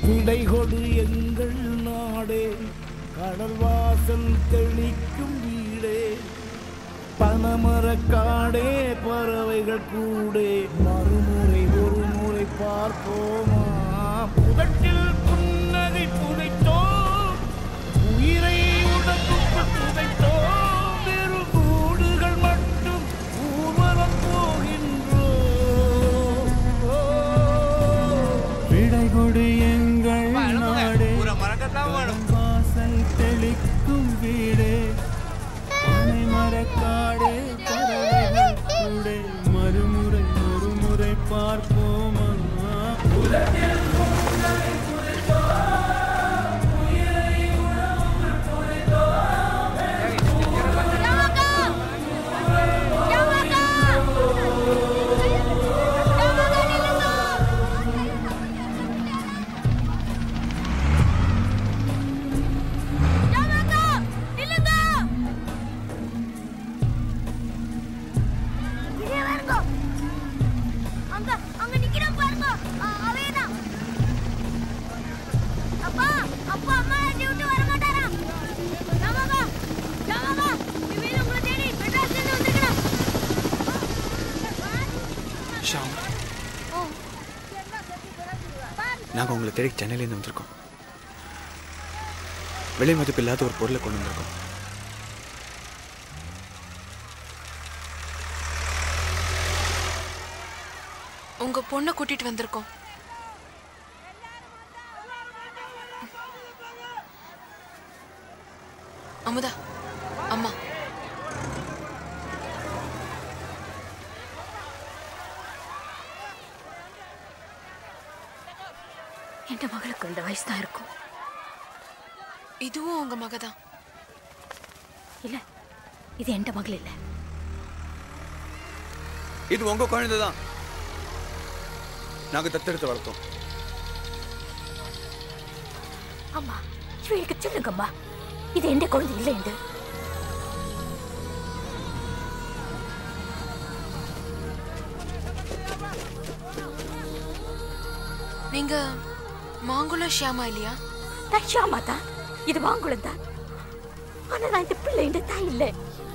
விடை கொடு எங்கள் நாடே கடல் வாசல் தெளிக்கும் வீடே பனமரக்காடே பறவைகள் கூடே மறுமுறை ஒரு முறை பார்ப்போமா புதட்டில் புன்னகை புதைத்தோம் உயிரை உடம்புக்குள் புதைத்தோம் வெறும் கூடுகள் மட்டும் ஊர்வலம் போகின்றோம் ஓ. விடை கொடு எங்கள் நாடே வாசல் தெளிக்கும் வீடே பனை மரக்காடே பறவைகள் கூடே மறுமுறை ஒரு முறை பார்ப்போமா அங்க அங்க நிக்கிறான் பாருங்க அ- அவன்தான். அப்பா அப்பா அம்மா என்னை விட்டு வர மாட்டாராம் ராமாக்கா ராமாக்கா இவன் உங்களை தேடி மெட்ராஸ்ல இருந்து வந்திருக்கிறான் ஷாம் நாங்கள் உங்களை தேடி சென்னையிலேருந்து வந்திருக்கோம் விலை மதிப்பு இல்லாத ஒரு பொருளை கொண்டு வந்திருக்கோம் உங்க பொண்ணை கூட்டிட்டு வந்திருக்கோம் அமுதா அம்மா என் மகளுக்கு இந்த வயசு தான் இருக்கும் இதுவும் உங்க மக தான் இல்ல இது என் மகள் இல்ல இது உங்க குழந்தை தான் நாங்கள் தத்தெடுத்து வளர்த்தோம் அம்மா இவளுக்கு சொல்லுங்கம்மா இது எந்த குழந்தை இல்லை என்று நீங்க மாங்குளம் ஷியாமா இல்லையா நான் ஷியாமா தான் இது வாங்குளம் தான் ஆனா நான் இந்த பிள்ளை இந்த தாய் இல்லை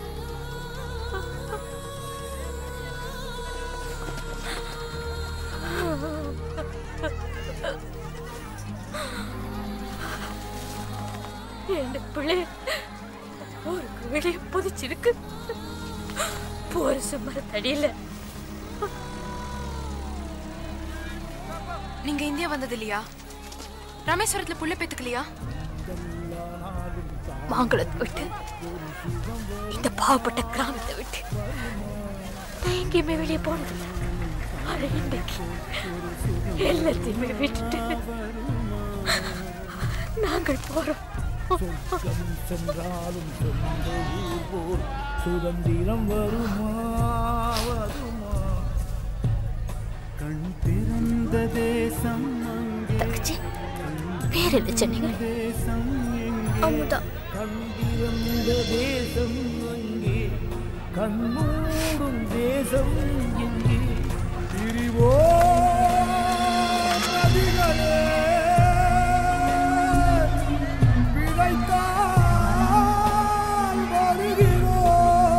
என் பிள்ளை ஒரு வெளியே புதிச்சிருக்கு போற சுமர தடியில நீங்க இந்தியா வந்தது இல்லையா ராமேஸ்வரத்துல புள்ள பெத்துக்கலையா மாங்குளத்தை விட்டு இந்த பாவப்பட்ட கிராமத்தை விட்டு நான் எங்கேயுமே வெளியே போனதில்லை ஆனா இன்னைக்கு எல்லாத்தையுமே விட்டுட்டு நாங்கள் போறோம் சொர்க்கம் சென்றாலும் சொந்த ஊர் போல் சுதந்திரம் வருமா வருமா கண் திறந்த தேசம் அங்கே தங்கச்சி பேர் என்ன சொன்னீங்க தேசம் எங்கே அமுதா கண்டிருந்த தேசம் அங்கே கண்மூடும் தேசம் எங்கே பிரிவோ நதிகளே விதைத்தால் வருகிறோம்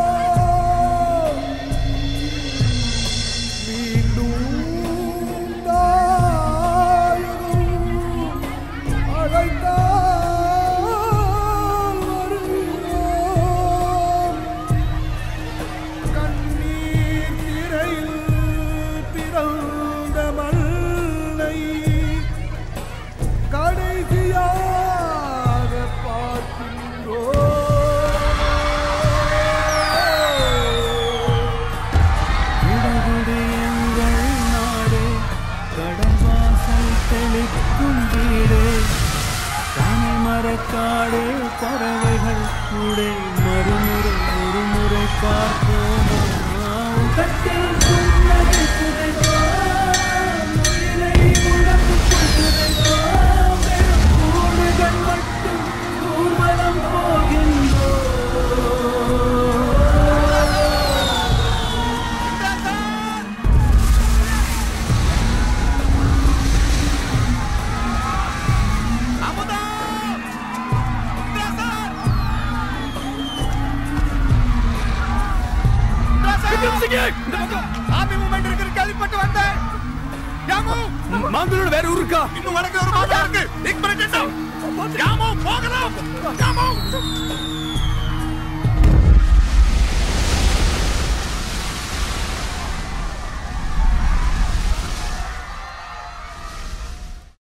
மீண்டும் தாயகம் அழைத்தால் வருகிறோம் கண்ணீர் திரையில் பிறந்த மல்லை கடைசியாக பார்க்கின்றோம் விடகுடி எங்கள் நாடே கடல் வாசல் தெளிக்கும் வீடே தனி மரக்காடே பறவைகள் கூடே மறுமுறை ஒரு முறை பார்ப்போமா உதட்டில் புன்னகை புதைத்தோம், உயிரை உடம்புக்குள் புதைத்தோம், வெறும் கூடுகள் மட்டும் ஊர்வலம் போகின்றோம் மாங்களூர் வேற ஊர் இருக்கா இன்னும் வடக்கு வருமா